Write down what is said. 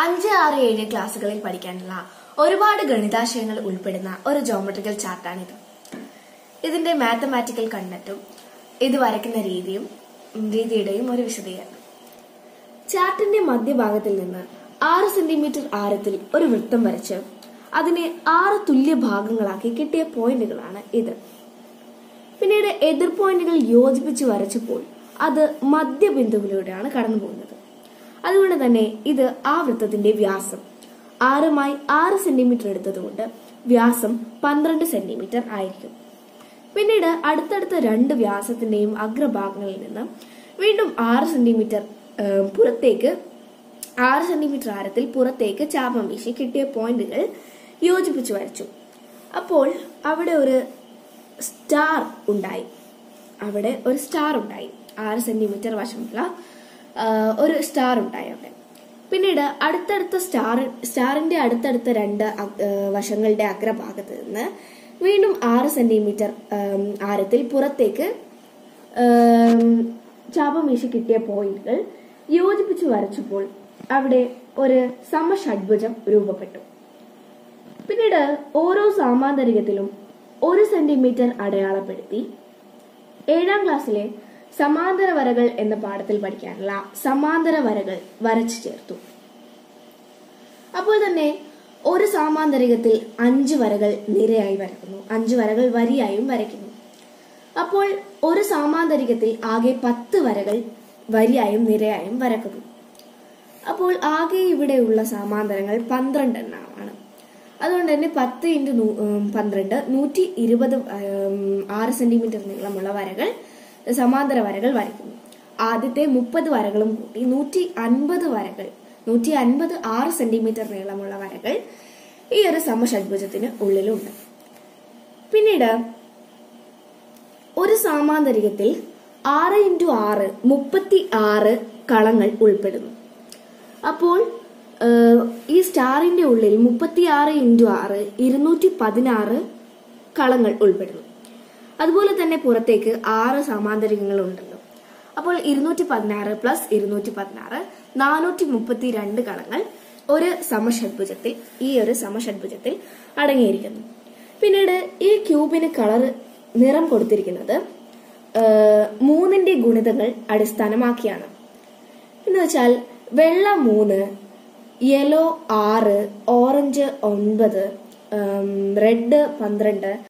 അഞ്ച് ആറ് ഏഴ് ക്ലാസ്സുകളിൽ പഠിക്കാനുള്ള ഒരുപാട് ഗണിതാശയങ്ങൾ ഉൾപ്പെടുന്ന ഒരു ജോമെട്രിക്കൽ ചാർട്ടാണിത് ഇതിന്റെ മാത്തമാറ്റിക്കൽ കണ്ടന്റും ഇത് വരയ്ക്കുന്ന രീതിയും ഉം, രീതിയുടെയും ഒരു വിശദീകരണം ചാർട്ടിന്റെ മധ്യഭാഗത്തിൽ നിന്ന് ആറ് സെന്റിമീറ്റർ ആരത്തിൽ ഒരു വൃത്തം വരച്ച് അതിനെ ആറ് തുല്യ ഭാഗങ്ങളാക്കി കിട്ടിയ പോയിന്റുകളാണ് ഇത് പിന്നീട് എതിർ പോയിന്റുകൾ യോജിപ്പിച്ച് വരച്ചപ്പോൾ അത് മധ്യബിന്ദുവിലൂടെയാണ് കടന്നു പോകുന്നത് അതുകൊണ്ട് തന്നെ ഇത് ആ വൃത്തത്തിന്റെ വ്യാസം ആറുമായി ആറ് സെന്റിമീറ്റർ എടുത്തതുകൊണ്ട് വ്യാസം പന്ത്രണ്ട് സെന്റിമീറ്റർ ആയിരിക്കും പിന്നീട് അടുത്തടുത്ത രണ്ട് വ്യാസത്തിന്റെയും അഗ്രഭാഗങ്ങളിൽ നിന്ന് വീണ്ടും ആറ് സെന്റിമീറ്റർ ഏഹ്, പുറത്തേക്ക് ആറ് സെന്റിമീറ്റർ ആരത്തിൽ പുറത്തേക്ക് ചാപം വീശി കിട്ടിയ പോയിന്റുകൾ യോജിപ്പിച്ച് വരച്ചു അപ്പോൾ അവിടെ ഒരു സ്റ്റാർ ഉണ്ടായി അവിടെ ഒരു സ്റ്റാർ ഉണ്ടായി ആറ് സെന്റിമീറ്റർ വശമുള്ള ആ, ഒരു സ്റ്റാർ ഉണ്ടായി അവിടെ പിന്നീട് അടുത്തടുത്ത സ്റ്റാർ സ്റ്റാറിന്റെ അടുത്തടുത്ത രണ്ട് അ- ആ, വശങ്ങളുടെ അഗ്രഭാഗത്ത് നിന്ന് വീണ്ടും ആറ് സെന്റിമീറ്റർ ആം, ആരത്തിൽ പുറത്തേക്ക് ആം, ചാപം വീശി കിട്ടിയ പോയിന്റുകൾ യോജിപ്പിച്ച് വരച്ചപ്പോൾ അവിടെ ഒരു സമഷഡ്ഭുജം രൂപപ്പെട്ടു പിന്നീട് ഓരോ സാമാന്തരികത്തിലും ഒരു സെന്റിമീറ്റർ അടയാളപ്പെടുത്തി ഏഴാം ക്ലാസ്സിലെ സമാന്തര വരകൾ എന്ന പാഠത്തിൽ പഠിക്കാനുള്ള സമാന്തര വരകൾ വരച്ചു ചേർത്തു അപ്പോൾ തന്നെ ഒരു സാമാന്തരികത്തിൽ അഞ്ച് വരകൾ നിരയായി വരക്കുന്നു അഞ്ച് വരകൾ വരിയായും വരയ്ക്കുന്നു അപ്പോൾ ഒരു സാമാന്തരികത്തിൽ ആകെ പത്ത് വരകൾ വരിയായും നിരയായും വരക്കുന്നു അപ്പോൾ ആകെ ഇവിടെയുള്ള സമാന്തരങ്ങൾ പന്ത്രണ്ട് എണ്ണമാണ് അതുകൊണ്ട് തന്നെ പത്ത് ഇൻറ്റു നൂ- ഉം, പന്ത്രണ്ട് നൂറ്റി ഇരുപത് ഉം, ആറ് സെന്റിമീറ്റർ നീളമുള്ള വരകൾ സമാന്തര വരകൾ വരയ്ക്കുന്നു ആദ്യത്തെ മുപ്പത് വരകളും കൂട്ടി നൂറ്റി അൻപത് വരകൾ നൂറ്റി അൻപത് ആറ് സെന്റിമീറ്റർ നീളമുള്ള വരകൾ ഈ ഒരു സമഷഡ്ഭുജത്തിന് ഉള്ളിലുണ്ട് പിന്നീട് ഒരു സാമാന്തരികത്തിൽ ആറ് ഇൻറ്റു ആറ് മുപ്പത്തി ആറ് കളങ്ങൾ ഉൾപ്പെടുന്നു അപ്പോൾ ഏഹ്, ഈ സ്റ്റാറിന്റെ ഉള്ളിൽ മുപ്പത്തി ആറ് ഇൻറ്റു ആറ് ഇരുന്നൂറ്റി പതിനാറ് കളങ്ങൾ ഉൾപ്പെടുന്നു അതുപോലെ തന്നെ പുറത്തേക്ക് ആറ് സമാന്തരികങ്ങൾ ഉണ്ടല്ലോ അപ്പോൾ ഇരുന്നൂറ്റി പതിനാറ് പ്ലസ് ഇരുന്നൂറ്റി പതിനാറ് നാനൂറ്റി മുപ്പത്തി രണ്ട് കളങ്ങൾ ഒരു സമഷഡ്ഭുജത്തിൽ ഈ ഒരു സമഷഡ്ഭുജത്തിൽ അടങ്ങിയിരിക്കുന്നു പിന്നീട് ഈ ക്യൂബിന് കളർ നിറം കൊടുത്തിരിക്കുന്നത് ഏഹ്, മൂന്നിന്റെ ഗുണിതങ്ങൾ അടിസ്ഥാനമാക്കിയാണ് എന്ന് വെച്ചാൽ വെള്ള മൂന്ന് യെല്ലോ ആറ് ഓറഞ്ച് ഒൻപത് റെഡ് പന്ത്രണ്ട്